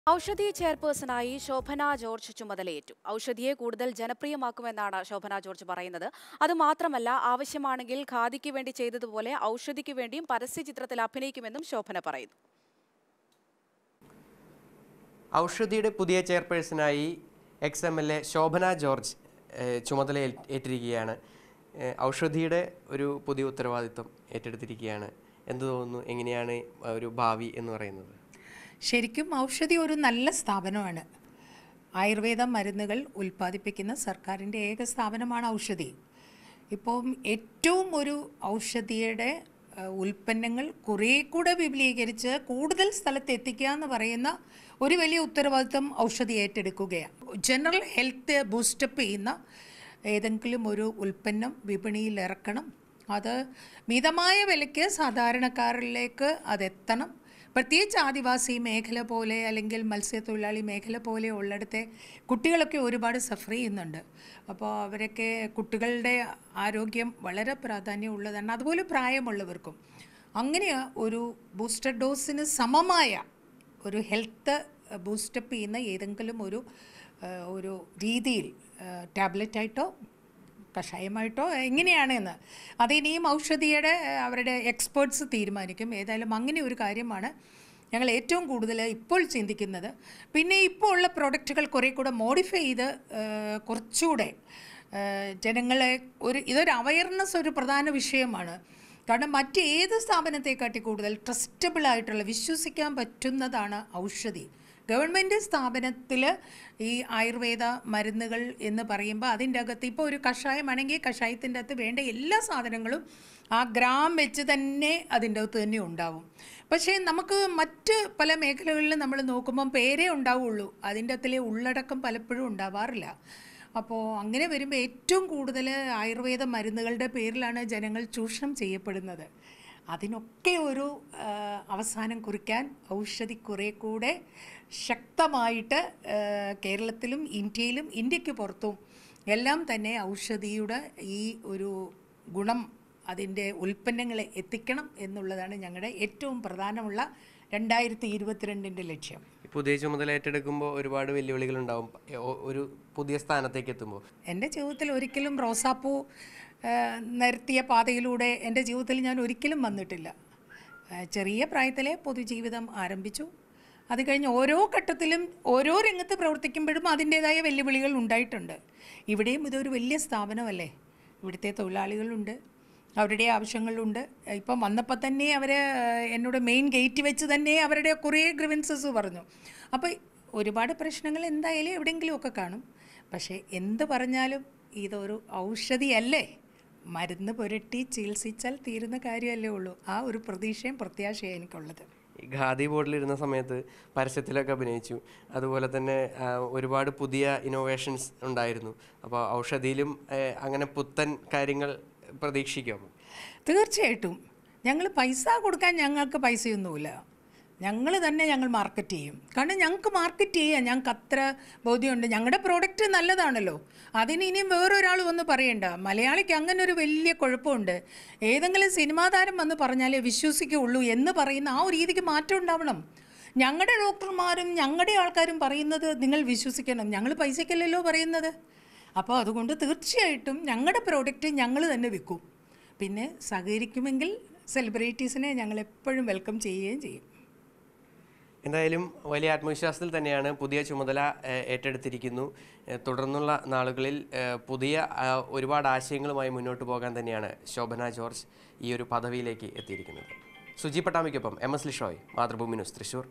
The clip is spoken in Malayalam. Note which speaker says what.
Speaker 1: ഔഷധി ചെയർപേഴ്സണായി ശോഭന ജോർജ് ചുമതലയേറ്റു ഔഷധിയെ കൂടുതൽ ജനപ്രിയമാക്കുമെന്നാണ് ശോഭന ജോർജ് പറയുന്നത് അതുമാത്രമല്ല ആവശ്യമാണെങ്കിൽ ഖാദിക്ക് വേണ്ടി ചെയ്തതുപോലെ ഔഷധിക്ക് വേണ്ടിയും പരസ്യചിത്രത്തിൽ അഭിനയിക്കുമെന്നും ശോഭന പറയുന്നു
Speaker 2: ഔഷധിയുടെ പുതിയ ചെയർപേഴ്സണായി ex M L A Shobhana George ഏഹ്, ചുമതല ഏൽ- ഏറ്റിരിക്കുകയാണ് ഏഹ്, ഔഷധിയുടെ ഒരു പുതിയ ഉത്തരവാദിത്വം ഏറ്റെടുത്തിരിക്കുകയാണ് എന്ത് തോന്നുന്നു എങ്ങനെയാണ് ഒരു ഭാവി എന്ന് പറയുന്നത്
Speaker 3: ശരിക്കും ഔഷധി ഒരു നല്ല സ്ഥാപനമാണ് ആയുർവേദ മരുന്നുകൾ ഉൽപ്പാദിപ്പിക്കുന്ന സർക്കാരിൻ്റെ ഏക സ്ഥാപനമാണ് ഔഷധി ഇപ്പം ഏറ്റവും ഒരു ഔഷധിയുടെ ഏഹ്, ഉൽപ്പന്നങ്ങൾ കുറേ കൂടെ വിപുലീകരിച്ച് കൂടുതൽ സ്ഥലത്ത് എത്തിക്കുക എന്ന് പറയുന്ന ഒരു വലിയ ഉത്തരവാദിത്വം ഔഷധി ഏറ്റെടുക്കുകയാണ് ജനറൽ ഹെൽത്ത് ബൂസ്റ്റപ്പ് ചെയ്യുന്ന ഏതെങ്കിലും ഒരു ഉൽപ്പന്നം വിപണിയിൽ ഇറക്കണം അത് മിതമായ വിലയ്ക്ക് സാധാരണക്കാരിലേക്ക് അതെത്തണം പ്രത്യേകിച്ച് ആദിവാസി മേഖല പോലെ അല്ലെങ്കിൽ മത്സ്യത്തൊഴിലാളി മേഖല പോലെ ഉള്ളിടത്തെ കുട്ടികളൊക്കെ ഒരുപാട് സഫർ ചെയ്യുന്നുണ്ട് അപ്പോൾ അവരൊക്കെ കുട്ടികളുടെ ആരോഗ്യം വളരെ പ്രാധാന്യമുള്ളതാണ് അതുപോലെ പ്രായമുള്ളവർക്കും അങ്ങനെ ഒരു ബൂസ്റ്റർ ഡോസിന് സമമായ ഒരു ഹെൽത്ത് ബൂസ്റ്റപ്പ് ചെയ്യുന്ന ഏതെങ്കിലും ഒരു ആ, ഒരു രീതിയിൽ ടാബ്ലറ്റായിട്ടോ കഷായമായിട്ടോ എങ്ങനെയാണ് എന്ന് അതിനിയും ഔഷധിയുടെ ആ, അവരുടെ എക്സ്പേർട്സ് തീരുമാനിക്കും ഏതായാലും അങ്ങനെ ഒരു കാര്യമാണ് ഞങ്ങൾ ഏറ്റവും കൂടുതൽ ഇപ്പോൾ ചിന്തിക്കുന്നത് പിന്നെ ഇപ്പോൾ ഉള്ള പ്രോഡക്റ്റുകൾ കുറേ കൂടെ മോഡിഫൈ ചെയ്ത് ആ, കുറച്ചുകൂടെ ആ, ജനങ്ങളെ ഒരു ഇതൊരു അവയർനെസ് ഒരു പ്രധാന വിഷയമാണ് കാരണം മറ്റേത് സ്ഥാപനത്തെക്കാട്ടി കൂടുതൽ ട്രസ്റ്റബിൾ ആയിട്ടുള്ള വിശ്വസിക്കാൻ പറ്റുന്നതാണ് ഔഷധി ഗവൺമെൻറ് സ്ഥാപനത്തിൽ ഈ ആയുർവേദ മരുന്നുകൾ എന്ന് പറയുമ്പോൾ അതിൻ്റെ അകത്ത് ഇപ്പോൾ ഒരു കഷായമാണെങ്കിൽ കഷായത്തിൻ്റെ അകത്ത് വേണ്ട എല്ലാ സാധനങ്ങളും ആ ഗ്രാം വെച്ച് തന്നെ അതിൻ്റെ അകത്ത് തന്നെ ഉണ്ടാവും പക്ഷേ നമുക്ക് മറ്റ് പല മേഖലകളിലും നമ്മൾ നോക്കുമ്പം പേരേ ഉണ്ടാവുള്ളൂ അതിൻ്റെ അകത്തിലെ ഉള്ളടക്കം പലപ്പോഴും ഉണ്ടാവാറില്ല അപ്പോൾ അങ്ങനെ വരുമ്പോൾ ഏറ്റവും കൂടുതൽ ആയുർവേദ മരുന്നുകളുടെ പേരിലാണ് ജനങ്ങൾ ചൂഷണം ചെയ്യപ്പെടുന്നത് അതിനൊക്കെ ഒരു ആ, അവസാനം കുറിക്കാൻ ഔഷധി കുറേ കൂടെ ശക്തമായിട്ട് ആ, കേരളത്തിലും ഇന്ത്യയിലും ഇന്ത്യക്ക് പുറത്തും എല്ലാം തന്നെ ഔഷധിയുടെ ഈ ഒരു ഗുണം അതിൻ്റെ ഉൽപ്പന്നങ്ങളെ എത്തിക്കണം എന്നുള്ളതാണ് ഞങ്ങളുടെ ഏറ്റവും പ്രധാനമുള്ള രണ്ടായിരത്തി ഇരുപത്തിരണ്ടിൻ്റെ ലക്ഷ്യം
Speaker 2: ഈ പുതിയ ചുമതല ഏറ്റെടുക്കുമ്പോൾ ഒരുപാട് വെല്ലുവിളികളുണ്ടാവും ഒ- ഒരു പുതിയ സ്ഥാനത്തേക്ക് എത്തുമ്പോൾ
Speaker 3: എൻ്റെ ജീവിതത്തിൽ ഒരിക്കലും റോസാപ്പൂ ആ, നിരത്തിയ പാതയിലൂടെ എൻ്റെ ജീവിതത്തിൽ ഞാൻ ഒരിക്കലും വന്നിട്ടില്ല ആ, ചെറിയ പ്രായത്തിലെ പൊതുജീവിതം ആരംഭിച്ചു അത് കഴിഞ്ഞ് ഓരോ ഘട്ടത്തിലും ഓരോ രംഗത്ത് പ്രവർത്തിക്കുമ്പോഴും അതിൻ്റേതായ വെല്ലുവിളികൾ ഉണ്ടായിട്ടുണ്ട് ഇവിടെയും ഇതൊരു വലിയ സ്ഥാപനമല്ലേ ഇവിടുത്തെ തൊഴിലാളികളുണ്ട് അവരുടെ ആവശ്യങ്ങളുണ്ട് ഇപ്പം വന്നപ്പോൾ തന്നെ അവർ എന്നോട് മെയിൻ ഗേറ്റ് വെച്ച് തന്നെ അവരുടെ കുറേ ഗ്രിവൻസസ് പറഞ്ഞു അപ്പോൾ ഒരുപാട് പ്രശ്നങ്ങൾ എന്തായാലും എവിടെയെങ്കിലുമൊക്കെ കാണും പക്ഷേ എന്ത് പറഞ്ഞാലും ഇതൊരു ഔഷധിയല്ലേ മരുന്ന് പുരട്ടി ചികിത്സിച്ചാൽ തീരുന്ന കാര്യമല്ലേ ഉള്ളൂ ആ ഒരു പ്രതീക്ഷയും പ്രത്യാശയും എനിക്കുള്ളത്
Speaker 2: ഈ ഖാദി ബോർഡിലിരുന്ന സമയത്ത് പരസ്യത്തിലൊക്കെ അഭിനയിച്ചു അതുപോലെ തന്നെ ആ, ഒരുപാട് പുതിയ ഇന്നോവേഷൻസ് ഉണ്ടായിരുന്നു അപ്പോൾ ഔഷധിയിലും ഏഹ്, അങ്ങനെ പുത്തൻ കാര്യങ്ങൾ പ്രതീക്ഷിക്കാം
Speaker 3: തീർച്ചയായിട്ടും ഞങ്ങൾ പൈസ കൊടുക്കാൻ ഞങ്ങൾക്ക് പൈസയൊന്നുമില്ല ഞങ്ങൾ തന്നെ ഞങ്ങൾ മാർക്കറ്റ് ചെയ്യും കാരണം ഞങ്ങൾക്ക് മാർക്കറ്റ് ചെയ്യാം ഞങ്ങൾക്ക് അത്ര ബോധ്യമുണ്ട് ഞങ്ങളുടെ പ്രോഡക്റ്റ് നല്ലതാണല്ലോ അതിന് ഇനിയും വേറൊരാൾ വന്ന് പറയണ്ട മലയാളിക്ക് അങ്ങനെ ഒരു വലിയ കുഴപ്പമുണ്ട് ഏതെങ്കിലും സിനിമാ താരം വന്ന് പറഞ്ഞാലേ വിശ്വസിക്കുകയുള്ളൂ എന്ന് പറയുന്ന ആ ഒരു രീതിക്ക് മാറ്റം ഉണ്ടാവണം ഞങ്ങളുടെ ഡോക്ടർമാരും ഞങ്ങളുടെ ആൾക്കാരും പറയുന്നത് നിങ്ങൾ വിശ്വസിക്കണം ഞങ്ങൾ പൈസയ്ക്കല്ലല്ലോ പറയുന്നത് അപ്പോൾ അതുകൊണ്ട് തീർച്ചയായിട്ടും ഞങ്ങളുടെ പ്രോഡക്റ്റ് ഞങ്ങൾ തന്നെ വിൽക്കും പിന്നെ സഹകരിക്കുമെങ്കിൽ സെലിബ്രിറ്റീസിനെ ഞങ്ങൾ എപ്പോഴും വെൽക്കം ചെയ്യുകയും ചെയ്യും
Speaker 2: എന്തായാലും വലിയ ആത്മവിശ്വാസത്തിൽ തന്നെയാണ് പുതിയ ചുമതല ഏഹ്, ഏറ്റെടുത്തിരിക്കുന്നു ഏഹ്, തുടർന്നുള്ള നാളുകളിൽ ഏഹ്, പുതിയ ആ, ഒരുപാട് ആശയങ്ങളുമായി മുന്നോട്ട് പോകാൻ തന്നെയാണ് ശോഭന ജോർജ് ഈ ഒരു പദവിയിലേക്ക് എത്തിയിരിക്കുന്നത് സുജി പട്ടാമിക്കൊപ്പം M S Lishoy Mathrubhumi news Thrissur